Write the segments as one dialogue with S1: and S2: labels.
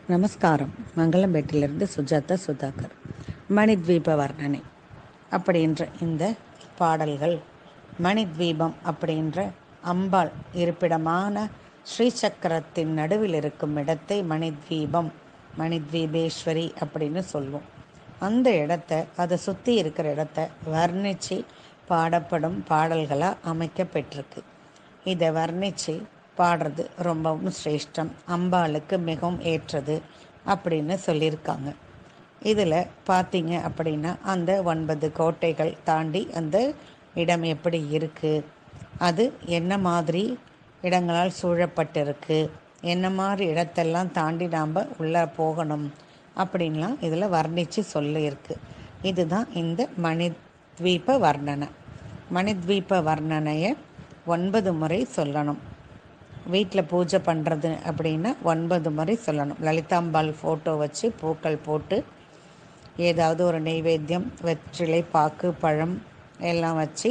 S1: நமஸ்காரம் மங்களம்பேட்டிலிருந்து சுஜாதா சுதாகர் மணித்வீப வர்ணனை அப்படின்ற இந்த பாடல்கள் மணித்வீபம் அப்படின்ற அம்பாள் இருப்பிடமான ஸ்ரீசக்கரத்தின் நடுவில் இருக்கும் இடத்தை மணித்வீபம் மணித்வீபேஸ்வரி அப்படின்னு சொல்லுவோம் அந்த இடத்த அதை சுற்றி இருக்கிற இடத்த வர்ணித்து பாடப்படும் பாடல்களாக அமைக்கப்பட்டிருக்கு இதை வர்ணித்து பாடுறது ரொம்பவும் சிரேஷ்டம் அம்பாளுக்கு மிகவும் ஏற்றது அப்படின்னு சொல்லியிருக்காங்க இதில் பார்த்தீங்க அப்படின்னா அந்த ஒன்பது கோட்டைகள் தாண்டி அந்த இடம் எப்படி இருக்குது அது என்ன மாதிரி இடங்களால் சூழப்பட்டிருக்கு என்ன மாதிரி இடத்தெல்லாம் தாண்டி நாம் உள்ளே போகணும் அப்படின்லாம் இதில் வர்ணித்து சொல்லியிருக்கு இதுதான் இந்த மணித்வீப வர்ணனை மணித்வீப வர்ணனையை ஒன்பது முறை சொல்லணும் வீட்டில் பூஜை பண்ணுறது அப்படின்னா ஒன்பது முறை சொல்லணும் லலிதாம்பாள் ஃபோட்டோ வச்சு பூக்கள் போட்டு ஏதாவது ஒரு நெய்வேத்தியம் வெற்றிலை பாக்கு பழம் எல்லாம் வச்சு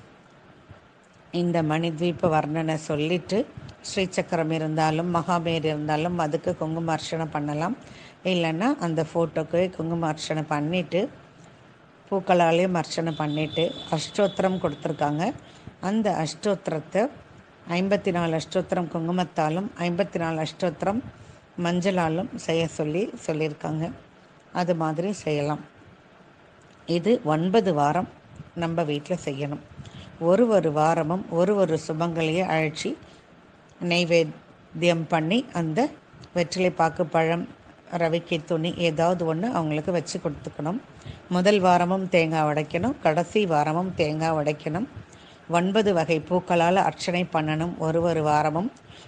S1: இந்த மணித்வீப வர்ணனை சொல்லிட்டு ஸ்ரீசக்கரம் இருந்தாலும் மகாமேர் இருந்தாலும் அதுக்கு குங்கும அர்ச்சனை பண்ணலாம் இல்லைன்னா அந்த ஃபோட்டோக்கு குங்கும அர்ச்சனை பண்ணிவிட்டு பூக்களாலேயும் அர்ச்சனை பண்ணிவிட்டு அஷ்டோத்திரம் கொடுத்துருக்காங்க அந்த அஷ்டோத்திரத்தை ஐம்பத்தி நாலு அஷ்டோத்திரம் குங்குமத்தாலும் ஐம்பத்தி நாலு அஷ்டோத்திரம் மஞ்சளாலும் செய்ய சொல்லி சொல்லியிருக்காங்க அது மாதிரி செய்யலாம் இது ஒன்பது வாரம் நம்ம வீட்டில் செய்யணும் ஒரு ஒரு வாரமும் ஒரு ஒரு சுபங்களையே அழைச்சி நெய்வேத்தியம் பண்ணி அந்த வெற்றிலை பாக்கு பழம் ரவிக்கை துணி ஏதாவது ஒன்று அவங்களுக்கு வச்சு கொடுத்துக்கணும் முதல் வாரமும் தேங்காய் உடைக்கணும் கடைசி வாரமும் தேங்காய் உடைக்கணும் ஒன்பது வகை பூக்களால் அர்ச்சனை பண்ணணும் ஒரு ஒரு வாரமும்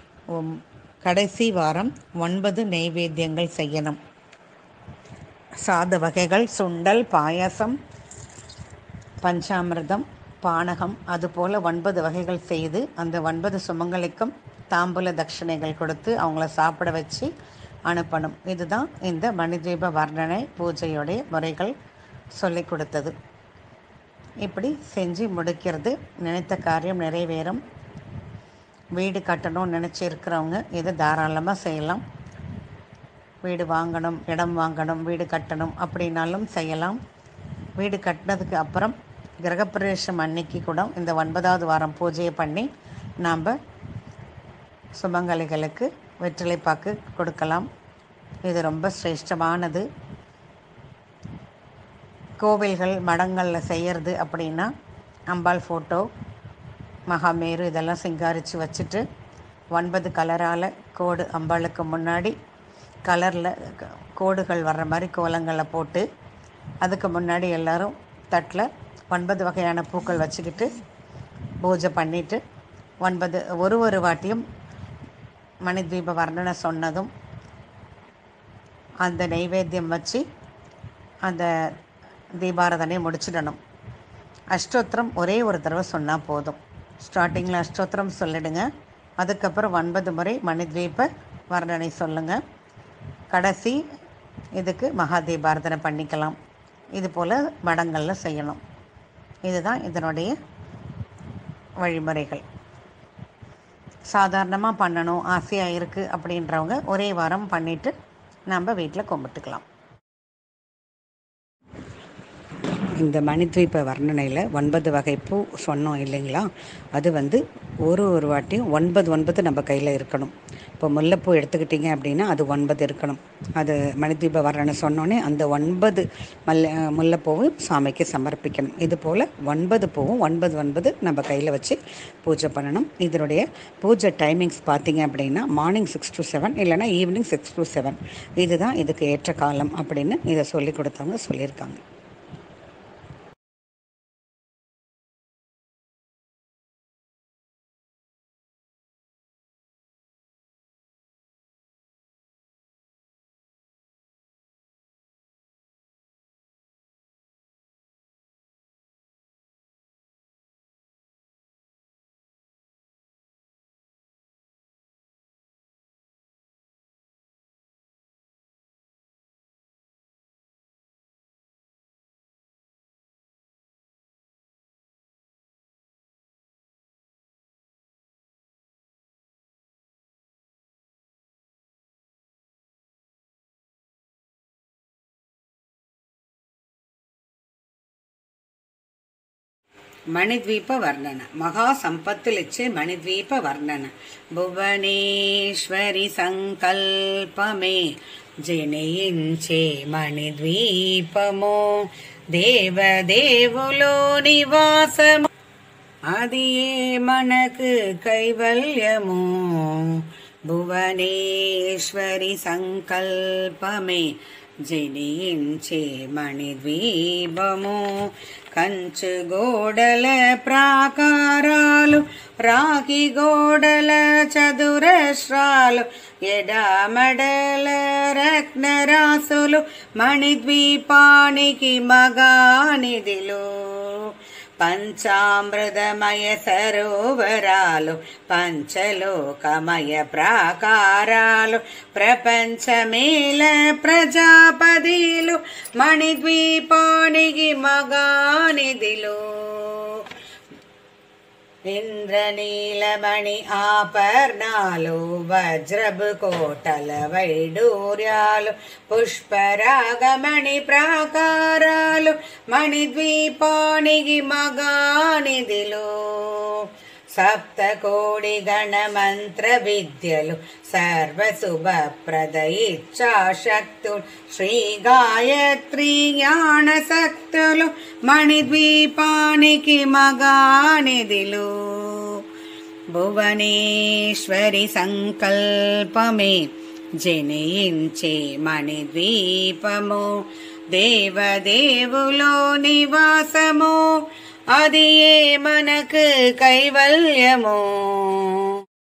S1: கடைசி வாரம் ஒன்பது நெய்வேத்தியங்கள் செய்யணும் சாத வகைகள் சுண்டல் பாயசம் பஞ்சாமிர்தம் பானகம் அதுபோல் ஒன்பது வகைகள் செய்து அந்த ஒன்பது சுமங்கலிக்கும் தாம்பூல தட்சிணைகள் கொடுத்து அவங்கள சாப்பிட வச்சு அனுப்பணும் இதுதான் இந்த மணிதீப வர்ணனை பூஜையுடைய முறைகள் சொல்லி கொடுத்தது இப்படி செஞ்சு முடிக்கிறது நினைத்த காரியம் நிறைவேறும் வீடு கட்டணும்னு நினச்சிருக்கிறவங்க இதை தாராளமாக செய்யலாம் வீடு வாங்கணும் இடம் வாங்கணும் வீடு கட்டணும் அப்படின்னாலும் செய்யலாம் வீடு கட்டினதுக்கு அப்புறம் கிரகப்பிரவேசம் அன்னைக்கு கூட இந்த ஒன்பதாவது வாரம் பூஜையை பண்ணி நாம் சுமங்கலிகளுக்கு வெற்றிலை பாக்கு கொடுக்கலாம் இது ரொம்ப சிரேஷ்டமானது கோவில்கள் மடங்களில் செய்கிறது அப்படின்னா அம்பாள் ஃபோட்டோ மகாமேரு இதெல்லாம் சிங்காரித்து வச்சுட்டு ஒன்பது கலரால் கோடு அம்பாளுக்கு முன்னாடி கலரில் கோடுகள் வர்ற மாதிரி கோலங்களை போட்டு அதுக்கு முன்னாடி எல்லோரும் தட்டில் ஒன்பது வகையான பூக்கள் வச்சுக்கிட்டு பூஜை பண்ணிவிட்டு ஒன்பது ஒரு ஒரு வாட்டியும் மணித்வீப வர்ணனை சொன்னதும் அந்த நெய்வேத்தியம் வச்சு அந்த தீபாரதனை முடிச்சிடணும் அஷ்டோத்திரம் ஒரே ஒரு தடவை சொன்னால் போதும் ஸ்டார்டிங்கில் அஷ்டோத்திரம் சொல்லிடுங்க அதுக்கப்புறம் ஒன்பது முறை மணித்வீப வர்ணனை சொல்லுங்கள் கடைசி இதுக்கு மகா தீபாரதனை பண்ணிக்கலாம் இது போல் மடங்களில் செய்யணும் இதுதான் இதனுடைய வழிமுறைகள் சாதாரணமாக பண்ணணும் ஆசையாக இருக்குது அப்படின்றவங்க ஒரே வாரம் பண்ணிவிட்டு நம்ம வீட்டில் கும்பிட்டுக்கலாம் இந்த மணித்வீப வர்ணனையில் ஒன்பது வகை பூ சொன்னோம் இல்லைங்களா அது வந்து ஒரு ஒரு வாட்டியும் ஒன்பது ஒன்பது நம்ம கையில் இருக்கணும் இப்போ முல்லைப்பூ எடுத்துக்கிட்டிங்க அப்படின்னா அது ஒன்பது இருக்கணும் அது மணித்வீப வர்ணனை சொன்னோன்னே அந்த ஒன்பது மல்ல முல்லைப்பூவும் சாமிக்கு சமர்ப்பிக்கணும் இது போல் ஒன்பது பூவும் ஒன்பது ஒன்பது நம்ம கையில் வச்சு பூஜை பண்ணணும் இதனுடைய பூஜை டைமிங்ஸ் பார்த்தீங்க அப்படின்னா மார்னிங் சிக்ஸ் டு செவன் இல்லைனா ஈவினிங் சிக்ஸ் டு செவன் இதுதான் இதுக்கு ஏற்ற காலம் அப்படின்னு இதை சொல்லி கொடுத்தவங்க சொல்லியிருக்காங்க మణిద్వీప వర్ణన మహా సంపత్తులిచ్చే మణిద్వీప వర్ణన భువనేశ్వరి సంకల్పమే జనయించే మణిద్వీపము దేవదేవులో నివాసము అది ఏ మనకు కైవల్యము భువనేశ్వరి సంకల్పమే జనించే మణిద్వీపము కంచు గోడల ప్రాకారాలు రాగి గోడల చదురస్రాలు ఎడమడల రత్నరాసులు మణిద్వీపానికి మగానిదిలో పంచామృతమయ సరోవరాలు పంచలోకమయ ప్రాకారాలు ప్రపంచమేల ప్రజాపదిలు మణిద్వీపానికి మగానిదిలో ఇంద్రనీలమణి ఆపర్ణాలు వజ్రబు కోటల వైడూర్యాలు పుష్పరాగమణి ప్రాకారాలు మణిద్వీపానికి మగానిదిలో సప్తకోడి గణమంత్ర విద్యలు సర్వశుభప్రద ఇచ్చాశక్తులు శ్రీ గాయత్రి జ్ఞాన శక్తులు మణిద్వీపానికి మగానిదిలు భువనేశ్వరి సంకల్పమే జనించే మణిద్వీపము దేవదేవులో నివాసము అది ఏ మనకు కైవల్యము